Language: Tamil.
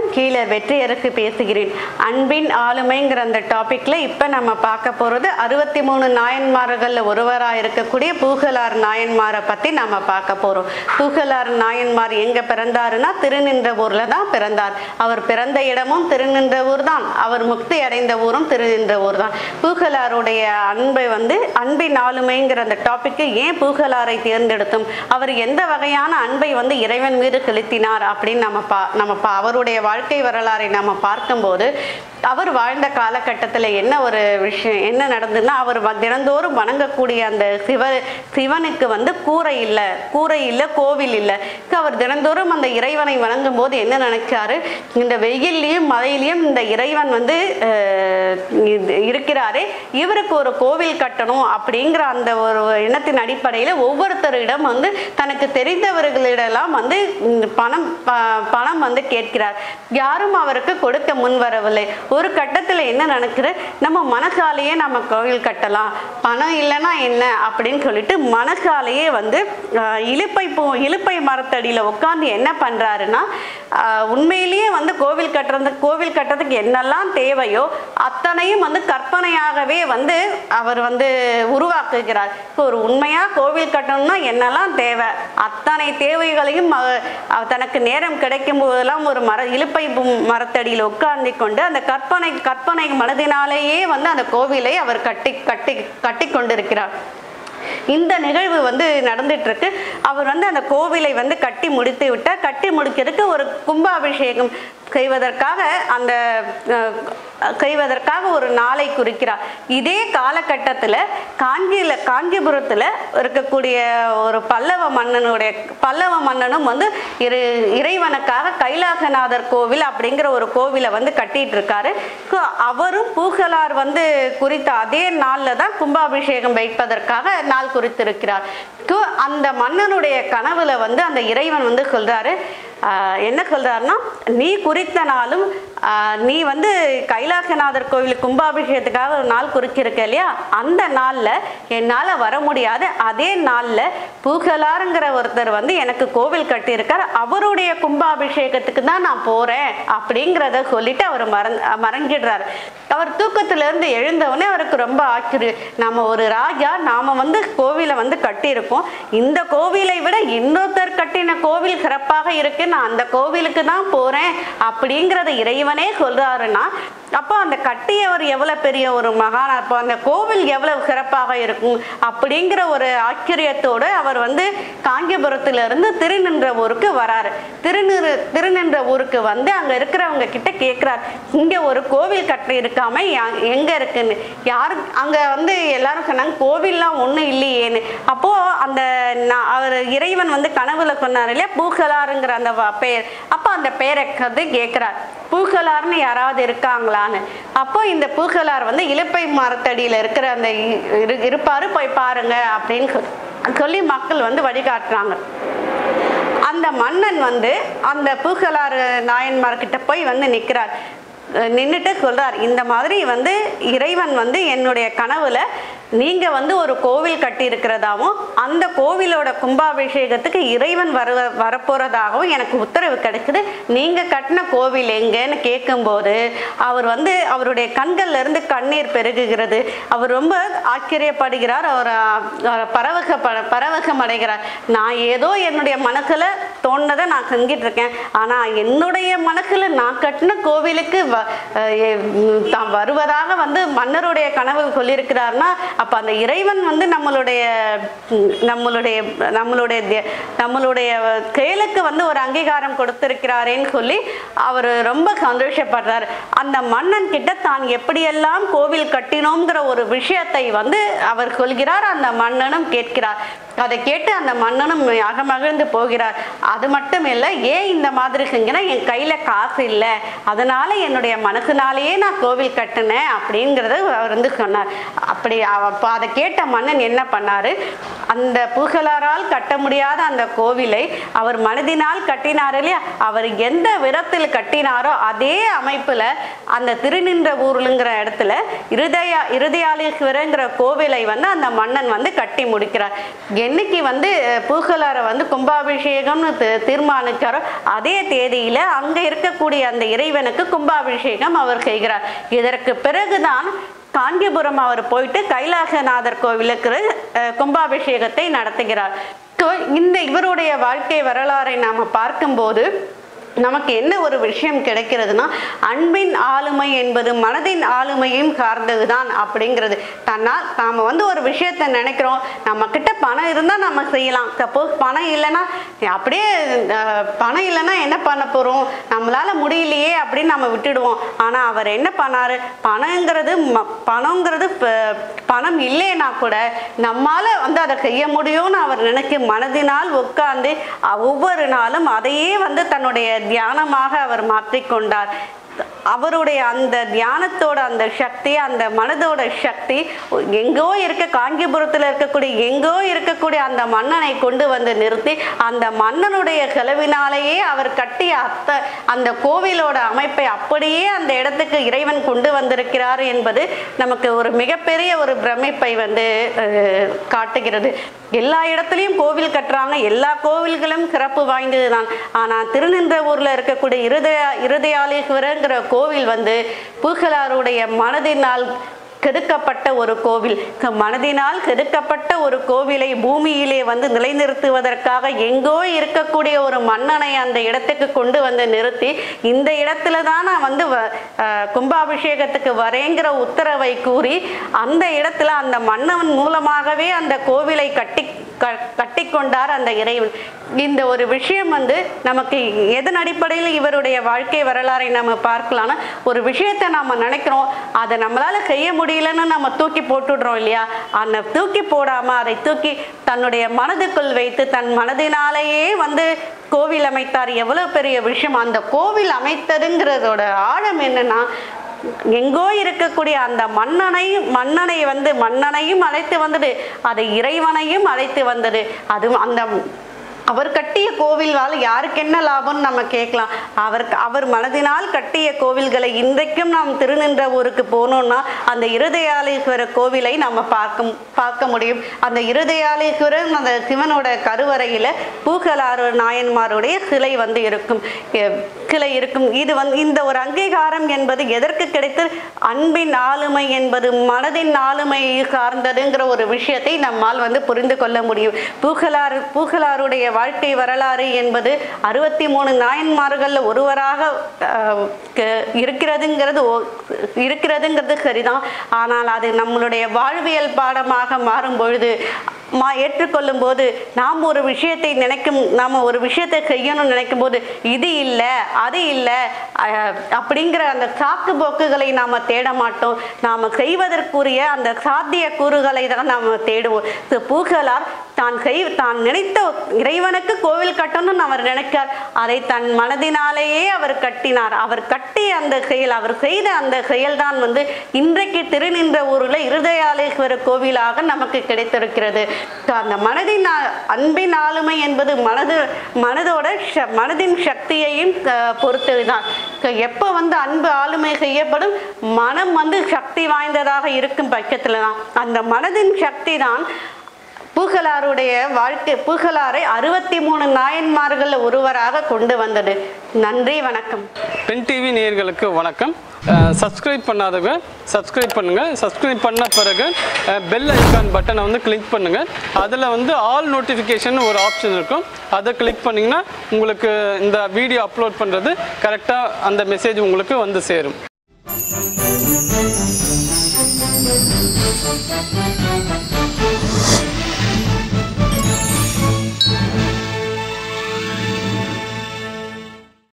கீழே வெற்றியரசு பேசுகிறேன் அன்பின் ஆளுமைங்கிற அந்த டாபிக்ல இப்ப நம்ம பார்க்க போறது அறுபத்தி மூணு நாயன்மார்கள்ல ஒருவரா இருக்கக்கூடிய பூகலார் நாயன்மாரை பத்தி நம்ம பார்க்க போறோம் பூகலார் நாயன்மார் எங்க பிறந்தாருன்னா திருநின்றவூர்ல தான் பிறந்தார் அவர் பிறந்த இடமும் திருநின்றவூர் தான் அவர் முக்தி அடைந்த ஊரும் திருநின்றவூர் தான் பூகலாருடைய அன்பை வந்து அன்பின் ஆளுமைங்கிற அந்த டாபிக்கு ஏன் பூகலாரை தேர்ந்தெடுத்தோம் அவர் எந்த வகையான அன்பை வந்து இறைவன் மீது செலுத்தினார் அப்படின்னு நம்ம பா நம்ம பா அவருடைய வாழ்க்கை வரலாறை நம்ம பார்க்கும்போது அவர் வாழ்ந்த காலகட்டத்தில் என்ன ஒரு விஷயம் என்ன நடந்ததுன்னா அவர் வ- தினந்தோறும் வணங்கக்கூடிய அந்த சிவ சிவனுக்கு வந்து கூரை இல்லை கூரை இல்லை கோவில் இல்லை அவர் தினந்தோறும் அந்த இறைவனை வணங்கும் போது என்ன நினைச்சாரு இந்த வெயில்லையும் மழையிலையும் இந்த இறைவன் வந்து அஹ், இது- இருக்கிறாரே இவருக்கு ஒரு கோவில் கட்டணும் அப்படிங்கிற அந்த ஒரு எண்ணத்தின் அடிப்படையில் ஒவ்வொருத்தரிடம் வந்து தனக்கு தெரிந்தவர்களிடெல்லாம் வந்து இந்த பணம் ப- பணம் வந்து கேட்கிறார் யாரும் அவருக்கு கொடுக்க முன் வரவில்லை ஒரு கட்டத்தில் என்ன நடக்குது நம்ம மனசாலேயே நம்ம கோவில் கட்டலாம் பணம் இல்லைன்னா என்ன அப்படின்னு சொல்லிட்டு மனசாலேயே வந்து ஆஹ், இலுப்பை பூ இலுப்பை மரத்தடியில் உட்காந்து என்ன பண்றாருன்னா ஆஹ், உண்மையிலேயே வந்து கோவில் கட்டுறது கோவில் கட்டுறதுக்கு என்னெல்லாம் தேவையோ அத்தனையும் வந்து கற்பனையாகவே வந்து அவர் வந்து உருவாக்குகிறார் இப்போ ஒரு உண்மையா கோவில் கட்டணும்னா என்னெல்லாம் தேவை அத்தனை தேவைகளையும் அவ- அவ- தனக்கு நேரம் கிடைக்கும் போதெல்லாம் ஒரு மர இலுப்பை பூ- மரத்தடியில் உட்கார்ந்து கொண்டு அந்த கற்பனை கற்பனை மனதினாலேயே வந்து அந்த கோவிலை அவர் கட்டி கட்டி கட்டி கொண்டிருக்கிறார் இந்த நிகழ்வு வந்து நடந்துட்டு இருக்கு அவர் வந்து அந்த கோவிலை வந்து கட்டி முடித்து விட்டார் கட்டி முடிக்கிறதுக்கு ஒரு கும்பாபிஷேகம் செய்வதற்காக அந்த அஹ், செய்வதற்காக ஒரு நாளை குறிக்கிறார் இதே காலகட்டத்தில் காஞ்சியில் காஞ்சிபுரத்தில் இருக்கக்கூடிய ஒரு பல்லவ மன்னனுடைய பல்லவ மன்னனும் வந்து இரு இறைவனுக்காக கைலாசநாதர் கோவில் அப்படிங்கிற ஒரு கோவிலை வந்து கட்டிட்டு இருக்காரு So, அவரும் பூகலார் வந்து குறித்த அதே நாளில் தான் கும்பாபிஷேகம் வைப்பதற்காக நாள் குறித்திருக்கிறார் So, அந்த மன்னனுடைய கனவுல வந்து அந்த இறைவன் வந்து சொல்றாரு ஆஹ், என்ன சொல்றாருன்னா நீ குறித்த நாளும் ஆஹ், நீ வந்து கைலாசநாதர் கோவில் கும்பாபிஷேகத்துக்காக ஒரு நாள் குறிச்சிருக்க இல்லையா அந்த நாள்ல என்னால வர முடியாது அதே நாள்ல பூகலாருங்கிற ஒருத்தர் வந்து எனக்கு கோவில் கட்டியிருக்கார் அவருடைய கும்பாபிஷேகத்துக்கு தான் நான் போறேன் அப்படிங்கிறத சொல்லிட்டு அவர் மறந் மறைஞ்சிடுறாரு அவர் தூக்கத்துல இருந்து எழுந்தவொடனே அவருக்கு ரொம்ப ஆச்சரியம் நம்ம ஒரு ராஜா நாம வந்து கோவிலை வந்து கட்டியிருக்கோம் இந்த கோவிலை விட இன்னொருத்தர் கட்டின கோவில் சிறப்பாக இருக்கு நான் அந்த கோவிலுக்கு தான் போறேன் அப்படிங்கிறத இறைவனே சொல்றாருன்னா அப்போ அந்த கட்டியவர் எவ்வளவு பெரிய ஒரு மகான் அப்போ அந்த கோவில் எவ்வளவு சிறப்பாக இருக்கும் அப்படிங்கிற ஒரு ஆச்சரியத்தோடு அவர் வந்து காஞ்சிபுரத்துல இருந்து திருநின்ற ஊருக்கு வராரு திருநிறு திருநின்ற ஊருக்கு வந்து அங்க இருக்கிறவங்க கிட்ட கேட்கிறார் இங்க ஒரு கோவில் கட்டி இருக்காம யா- எங்க இருக்குன்னு யாரு அங்க வந்து எல்லாரும் சொன்னாங்க கோவில்லாம் ஒண்ணும் இல்லையேன்னு அப்போ அந்த நா- அவர் இறைவன் வந்து கனவுல சொன்னார் இல்லையா பூகலாருங்கிற அந்த வ- பெயர் அப்போ அந்த பெயரை வந்து கேட்கிறார் பூகலார்னு யாராவது இருக்காங்களான்னு அப்போ இந்த பூகலார் வந்து இலுப்பை மரத்தடியில இருக்கிற அந்த இ- இரு- இருப்பாரு போய் பாருங்க அப்படின்னு சொல்லி சொல்லி மக்கள் வந்து வழிகாட்டுறாங்க அந்த மன்னன் வந்து அந்த பூகலார் நாயன்மார்கிட்ட போய் வந்து நிற்கிறார் நின்றுட்டு சொல்றார் இந்த மாதிரி வந்து இறைவன் வந்து என்னுடைய கனவுல நீங்க வந்து ஒரு கோவில் கட்டி இருக்கிறதாவும் அந்த கோவிலோட கும்பாபிஷேகத்துக்கு இறைவன் வர வரப்போறதாகவும் எனக்கு உத்தரவு கிடைக்குது நீங்க கட்டின கோவில் எங்கன்னு கேட்கும்போது அவர் வந்து அவருடைய கண்கள்ல இருந்து கண்ணீர் பெருகுகிறது அவர் ரொம்ப ஆச்சரியப்படுகிறார் அவர் அவர் பரவக பரவகம் அடைகிறார் நான் ஏதோ என்னுடைய மனசுல தோணுனதை நான் செஞ்சிட்டு இருக்கேன் ஆனா என்னுடைய மனசுல நான் கட்டின கோவிலுக்கு வ- அஹ் எ- ம், தான் வருவதாக வந்து மன்னருடைய கனவு சொல்லியிருக்கிறார்னா அப்ப அந்த இறைவன் வந்து நம்மளுடைய ம், நம்மளுடைய நம்மளுடைய தே- நம்மளுடைய செயலுக்கு வந்து ஒரு அங்கீகாரம் கொடுத்திருக்கிறாரேன்னு சொல்லி அவர் ரொம்ப சந்தோஷப்படுறார் அந்த மன்னன் கிட்ட தான் எப்படியெல்லாம் கோவில் கட்டினோங்கிற ஒரு விஷயத்தை வந்து அவர் சொல்கிறார் அந்த மன்னனும் கேட்கிறார் அதை கேட்டு அந்த மன்னனும் அகமகிழ்ந்து போகிறார் அது மட்டும் இல்லை ஏன் இந்த மாதிரி செஞ்சேன்னா என் கையில காசு இல்லை அதனால என்னுடைய மனசுனாலேயே நான் கோவில் கட்டினேன் அப்படிங்கிறத அவர் வந்து சொன்னார் அப்படி அவ- அப்ப அதை கேட்ட மன்னன் என்ன பண்ணாரு அந்த பூசலாரால் கட்ட முடியாத அந்த கோவிலை அவர் மனதினால் கட்டினார் இல்லையா அவர் எந்த விதத்தில் கட்டினாரோ அதே அமைப்புல அந்த திருநின்ற ஊருங்கிற இடத்துல இருதயா இருதயாலீஸ்வரங்கிற கோவிலை வந்து அந்த மன்னன் வந்து கட்டி முடிக்கிறார் என்னைக்கு வந்து அஹ், பூகலாரை வந்து கும்பாபிஷேகம்னு தி- தீர்மானிச்சாரோ அதே தேதியில அங்க இருக்கக்கூடிய அந்த இறைவனுக்கு கும்பாபிஷேகம் அவர் செய்கிறார் இதற்கு பிறகுதான் காஞ்சிபுரம் அவர் போயிட்டு கைலாசநாதர் கோவிலுக்கு அஹ், கும்பாபிஷேகத்தை நடத்துகிறார் So, இந்த இவருடைய வாழ்க்கை வரலாறை நாம பார்க்கும்போது நமக்கு என்ன ஒரு விஷயம் கிடைக்கிறதுனா அன்பின் ஆளுமை என்பது மனதின் ஆளுமையும் சார்ந்ததுதான் அப்படிங்கிறது தன்னால் நாம வந்து ஒரு விஷயத்தை நினைக்கிறோம் நம்ம கிட்ட பணம் இருந்தா நம்ம செய்யலாம் சப்போஸ் பணம் இல்லைன்னா அப்படியே அஹ், பணம் இல்லைன்னா என்ன பண்ண போறோம் நம்மளால முடியலையே அப்படின்னு நம்ம விட்டுடுவோம் ஆனா அவர் என்ன பண்ணாரு பணங்கிறது ம- பணங்கிறது ப- பணம் இல்லைன்னா கூட நம்மால வந்து அதை செய்ய முடியும்னு அவர் நினைச்சு மனதினால் உட்கார்ந்து அ- ஒவ்வொரு நாளும் அதையே வந்து தன்னுடைய தியானமாக அவர் மாற்றிக்கொண்டார் அவருடைய அந்த தியானத்தோட அந்த சக்தி அந்த மனதோட சக்தி எங்கோ இருக்க காஞ்சிபுரத்தில் இருக்கக்கூடிய எங்கோ இருக்கக்கூடிய அந்த மன்னனை கொண்டு வந்து நிறுத்தி அந்த மன்னனுடைய செலவினாலேயே அவர் கட்டிய அத்த அந்த கோவிலோட அமைப்பை அப்படியே அந்த இடத்துக்கு இறைவன் கொண்டு வந்திருக்கிறார் என்பது நமக்கு ஒரு மிகப்பெரிய ஒரு பிரமிப்பை வந்து அஹ், காட்டுகிறது எல்லா இடத்துலையும் கோவில் கட்டுறாங்க எல்லா கோவில்களும் சிறப்பு வாய்ந்தது தான் ஆனால் திருநின்றவூர்ல இருக்கக்கூடிய இருதய இருதயாலீஸ்வரங்கிற கோவில் வந்து பூசலாருடைய மனதினால் கெடுக்கப்பட்ட ஒரு கோவில் க- மனதினால் கெடுக்கப்பட்ட ஒரு கோவிலை பூமியிலே வந்து நிலைநிறுத்துவதற்காக எங்கோ இருக்கக்கூடிய ஒரு மன்னனை அந்த இடத்துக்கு கொண்டு வந்து நிறுத்தி இந்த இடத்துல தான் நான் வந்து வ- அஹ், கும்பாபிஷேகத்துக்கு வரேங்கிற உத்தரவை கூறி அந்த இடத்துல அந்த மன்னவன் மூலமாகவே அந்த கோவிலை கட்டி க- கட்டிக்கொண்டார் அந்த இறைவன் இந்த ஒரு விஷயம் வந்து நமக்கு எதன் அடிப்படையில் இவருடைய வாழ்க்கை வரலாறை நம்ம பார்க்கலாம்னா ஒரு விஷயத்தை நாம நினைக்கிறோம் அதை நம்மளால செய்ய முடியலன்னு நம்ம தூக்கி போட்டுடுறோம் இல்லையா அந்த தூக்கி போடாம அதை தூக்கி தன்னுடைய மனதுக்குள் வைத்து தன் மனதினாலேயே வந்து கோவில் அமைத்தார் எவ்வளவு பெரிய விஷயம் அந்த கோவில் அமைத்ததுங்கிறதோட ஆழம் என்னன்னா எங்கோ இருக்கக்கூடிய அந்த மன்னனை மன்னனை வந்து மன்னனையும் அழைத்து வந்தது அதை இறைவனையும் அழைத்து வந்தது அது அந்த அவர் கட்டிய கோவிலால் யாருக்கு என்ன லாபம்னு நம்ம கேட்கலாம் அவர் அவர் மனதினால் கட்டிய கோவில்களை இன்றைக்கும் நாம் திருநின்ற ஊருக்கு போனோம்னா அந்த இருதயாலீஸ்வரர் கோவிலை நம்ம பார்க்க பார்க்க முடியும் அந்த இருதயாலீஸ்வரர் அந்த சிவனோட கருவறையில பூகலாறு நாயன்மாருடைய சிலை வந்து இருக்கும் எ- சிலை இருக்கும் இது வந்து இந்த ஒரு அங்கீகாரம் என்பது எதற்கு கிடைத்து அன்பின் ஆளுமை என்பது மனதின் ஆளுமையை சார்ந்ததுங்கிற ஒரு விஷயத்தை நம்மால் வந்து புரிந்து கொள்ள முடியும் பூகலார் பூகலாருடைய வாழ்க்கை வரலாறு என்பது அறுபத்தி மூணு நாயன்மார்கள்ல ஒருவராக அஹ், க- இருக்கிறதுங்கிறது ஓ- இருக்கிறதுங்கிறது சரிதான் ஆனால் அது நம்மளுடைய வாழ்வியல் பாடமாக மாறும் பொழுது மா ஏற்றுக்கொள்ளும் போது நாம் ஒரு விஷயத்தை நினைக்கும் நாம ஒரு விஷயத்தை செய்யணும்னு நினைக்கும் போது இது இல்லை அது இல்லை அஹ், அப்படிங்கிற அந்த சாக்கு போக்குகளை நாம தேட மாட்டோம் நாம செய்வதற்குரிய அந்த சாத்திய கூறுகளை தான் நாம தேடுவோம் So, பூகலார் தான் செய் தான் நினைத்த இறைவனுக்கு கோவில் கட்டணும்னு அவர் நினைக்கார் அதை தன் மனதினாலேயே அவர் கட்டினார் அவர் கட்டிய அந்த செயல் அவர் செய்த அந்த செயல்தான் வந்து இன்றைக்கு திருநின்ற ஊரில் இருதயாலேஸ்வரர் கோவிலாக நமக்கு கிடைத்திருக்கிறது So, அந்த மனதின் ஆ- அன்பின் ஆளுமை என்பது மனது மனதோட ச- மனதின் சக்தியையும் அஹ், பொறுத்ததுதான் So, எப்போ வந்து அன்பு ஆளுமை செய்யப்படும் மனம் வந்து சக்தி வாய்ந்ததாக இருக்கும் பட்சத்துல தான் அந்த மனதின் சக்தி தான் பூகலாருடைய வாழ்க்கை பூகலாரை அறுபத்தி மூணு நாயன்மார்கள் ஒருவராக கொண்டு வந்தது நன்றி வணக்கம் பென் டிவி நேயர்களுக்கு வணக்கம் சப்ஸ்கிரைப் பண்ணாதவங்க சப்ஸ்கிரைப் பண்ணுங்க சப்ஸ்கிரைப் பண்ண பிறகு பெல் ஐக்கான் பட்டனை வந்து கிளிக் பண்ணுங்க அதில் வந்து ஆல் நோட்டிஃபிகேஷன் ஒரு ஆப்ஷன் இருக்கும் அதை கிளிக் பண்ணிங்கன்னா உங்களுக்கு இந்த வீடியோ அப்லோட் பண்ணுறது கரெக்டாக அந்த மெசேஜ் உங்களுக்கு வந்து சேரும்